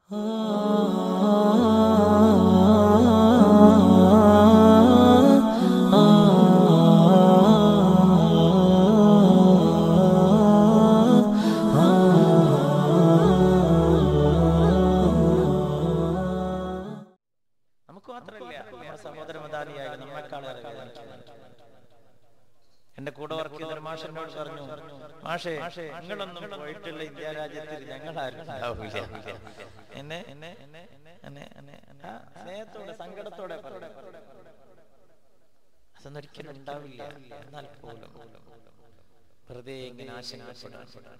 നമുക്ക് മാത്രമല്ല നമ്മുടെ സഹോദര മദാനിയായ നമ്മെക്കാളേറെ വേദനിക്കുന്നുണ്ട് എന്റെ കൂടെ വർക്ക് ചെയ്ത ഒരു മാഷ് എന്നോട് പറഞ്ഞു മാഷേ നിങ്ങളൊന്നും പോയിട്ടുള്ള ഇന്ത്യ രാജ്യത്തിൽ ഞങ്ങൾ ആരും ഉണ്ടാവില്ല എന്നെ എന്നെ എന്നെ എന്നെ എന്നെ ആ സ്നേഹത്തോടെ സങ്കടത്തോടെ പറഞ്ഞു അതൊന്നും ഒരിക്കലും ഉണ്ടാവില്ല എന്നാൽ പോലും വെറുതെ ഇങ്ങനെ ആശങ്കപ്പെടാൻ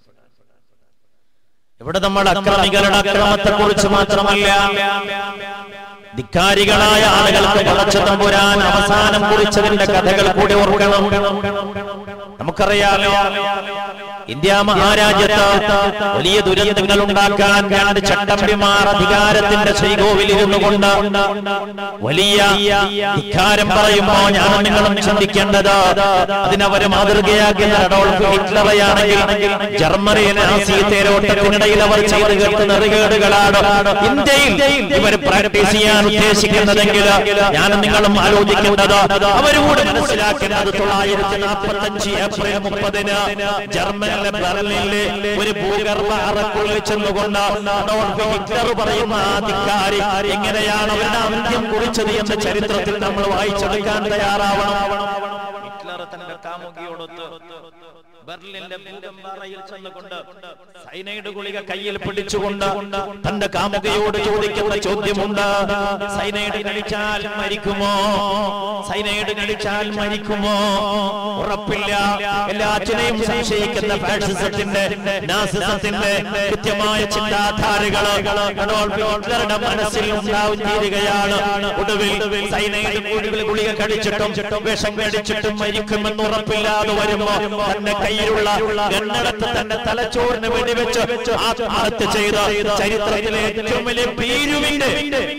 ഇവിടെ നമ്മൾ അക്രമികളുടെ അക്രമത്തെ കുറിച്ച് മാത്രമല്ല ധിക്കാരികളായ ആളുകൾക്ക് പടച്ചു തമ്പുരാൻ അവസാനം കുറിച്ചതിന്റെ കഥകൾ കൂടി ഓർക്കണം നമുക്കറിയാലോ ഇന്ത്യ മഹാരാജ്യത്ത് വലിയ ദുരന്തങ്ങൾ ഉണ്ടാക്കാൻ രണ്ട് ചട്ടമ്പിമാർ അധികാരത്തിന്റെ ശ്രീകോവിൽ ഇരുന്നുകൊണ്ട് വലിയ ധിക്കാരം പറയുമ്പോ ഞാൻ നിങ്ങളും ചിന്തിക്കേണ്ടത് അതിനവര് മാതൃകയാക്കിയ അഡോൾഫ് ഹിറ്റ്ലറെയാണെങ്കിൽ ജർമ്മനിയിലെ നാസി തേരോട്ടത്തിനിടയിൽ അവർ ചെയ്തു കേട്ട നെറുകേടുകളാണ് ഇന്ത്യയിൽ ഇവർ പ്രാക്ടീസ് ചെയ്യാൻ ഉദ്ദേശിക്കുന്നതെങ്കിൽ ഞാൻ നിങ്ങളും ആലോചിക്കേണ്ടത് അവരോട് മനസ്സിലാക്കേണ്ടത് തൊള്ളായിരത്തി നാൽപ്പത്തി അഞ്ച് ഏപ്രിൽ മുപ്പതിന് ജർമ്മനിലെ ബെർലിനിലെ ഒരു ഭൂഗർഭ അറക്കുള്ളിൽ ചെന്നുകൊണ്ട് അഡോൾഫ് ഹിറ്റ്ലർ പറയുന്ന അധികാരി എങ്ങനെയാണ് അവരുടെ അന്ത്യം കുറിച്ചത് എന്ന ചരിത്രത്തിൽ നമ്മൾ വായിച്ചെടുക്കാൻ തയ്യാറാവണം ഹിറ്റ്ലർ തന്റെ കാമുകിയോടൊത്ത് ബെർലിന്റെ ഭൂകമ്പാറയിൽ ചെന്നുകൊണ്ട് സൈനൈഡ് ഗുളിക കയ്യിൽ പിടിച്ചുകൊണ്ട് തന്റെ കാമുകയോട് ചോദിക്കുന്ന ചോദ്യമുണ്ട് സൈനൈഡ് കഴിച്ചാൽ മരിക്കുമോ സൈനൈഡ് കഴിച്ചാൽ മരിക്കുമോ ഉറപ്പില്ല എല്ലാറ്റിനെയും സംശയിക്കുന്ന ഫാഷിസത്തിന്റെ നാസിസത്തിന്റെ കൃത്യമായ ചിന്താധാരകള് അഡോൾഫ് ഹിറ്റ്ലറുടെ മനസ്സിൽ ഉണ്ടാവും തീരുകയാണ് ഒടുവിൽ സൈനൈഡ് ഗുളിക ഗുളിക കഴിച്ചിട്ടും വിഷം കഴിച്ചിട്ടും മരിക്കുമെന്ന് ഉറപ്പില്ലാതെ വരുമ്പോ തന്റെ കയ്യിലുള്ള ഗണ്ണെടുത്ത് തന്റെ തലച്ചോറിന് വെടിവെച്ച് ആത്മഹത്യ ചെയ്ത ചരിത്രത്തിലെ ഏറ്റവും വലിയ ഭീരുവിന്റെ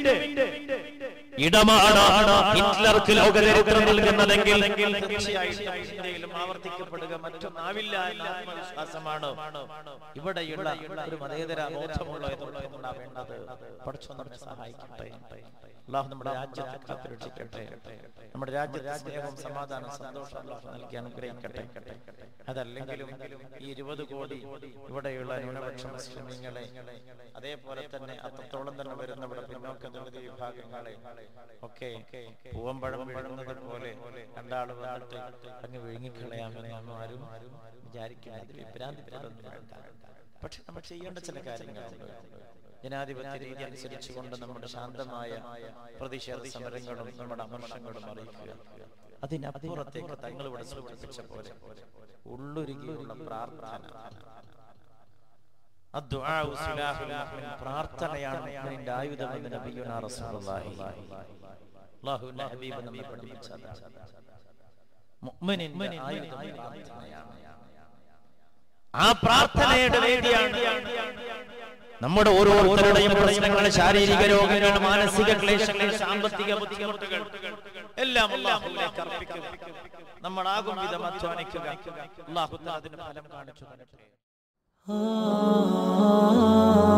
ഇടമാണ് ഹിറ്റ്ലർക്ക് ലോകചരിത്രം നൽകുന്നതെങ്കിൽ തീർച്ചയായിട്ടും ഇന്ത്യയിലും ആവർത്തിക്കപ്പെടുക മറ്റൊന്നാവില്ല എന്ന ആത്മവിശ്വാസമാണ് ഇവിടെയുള്ള ഒരു മതേതര ബോധമുള്ള ഉണ്ടാവേണ്ടത് പഠിച്ചു നമ്മെ സഹായിക്കട്ടെ അള്ളാഹു നമ്മുടെ രാജ്യത്തെ കാത്തുരക്ഷിക്കട്ടെ നമ്മുടെ രാജ്യത്തെ സ്നേഹവും സമാധാനം സന്തോഷം അള്ളാഹു നൽകി അനുഗ്രഹിക്കട്ടെ അതല്ലെങ്കിലും ഈ ഇരുപത് കോടി ഇവിടെയുള്ള ന്യൂനപക്ഷ മുസ്ലിമീങ്ങളെ അതേപോലെ തന്നെ അത്രത്തോളം തന്നെ വരുന്ന ഇവിടെ പിന്നോക്ക ദളിത് വിഭാഗങ്ങളെ ഒക്കെ പൂവമ്പഴം വിഴുന്നത് പോലെ രണ്ടാള് വന്നിട്ട് അങ്ങ് വിഴുങ്ങിക്കളയാമെന്നൊന്നും ആരും വിചാരിക്കുന്നത് വിഭ്രാന്തിപ്പെടുന്നു വേണ്ട പക്ഷെ നമ്മൾ ചെയ്യേണ്ട ചില കാര്യങ്ങളുണ്ട് ജനാധിപത്യ രീതി അനുസരിച്ചുകൊണ്ട് നമ്മുടെ ശാന്തമായ പ്രതിഷേധ സമരങ്ങളും നമ്മുടെ അമർഷങ്ങളും അറിയിക്കുക അതിനപ്പുറത്തേക്ക് തങ്ങൾ ഇവിടെ സൂചിപ്പിച്ച പോലെ ഉള്ളൊരുകിയുള്ള പ്രാർത്ഥന അദ്ദുആഉ സിലാഹുൽ മുഅ്മിൻ പ്രാർത്ഥനയാണ് മുഅ്മിനിന്റെ ആയുധമെന്ന് നബിയുനാ റസൂലുള്ളാഹി അല്ലാഹുവിന്റെ ഹബീബ് നമ്മെ പഠിപ്പിച്ചതാണ് മുഅ്മിനിന്റെ ആയുധം പ്രാർത്ഥനയാണ് ആ പ്രാർത്ഥനയുടെ വേദിയാണ് നമ്മുടെ ഓരോരുത്തരുടെയും പ്രശ്നങ്ങൾ ശാരീരിക രോഗങ്ങൾ മാനസിക ക്ലേശങ്ങൾ സാമ്പത്തിക ബുദ്ധിമുട്ടുകൾ എല്ലാം അല്ലാഹുവിലേക്ക് അർപ്പിക്കുക നമ്മളാകും വിധം അധ്വാനിക്കുക അല്ലാഹു അതിന് ഫലം കാണിച്ചു തരട്ടെ ah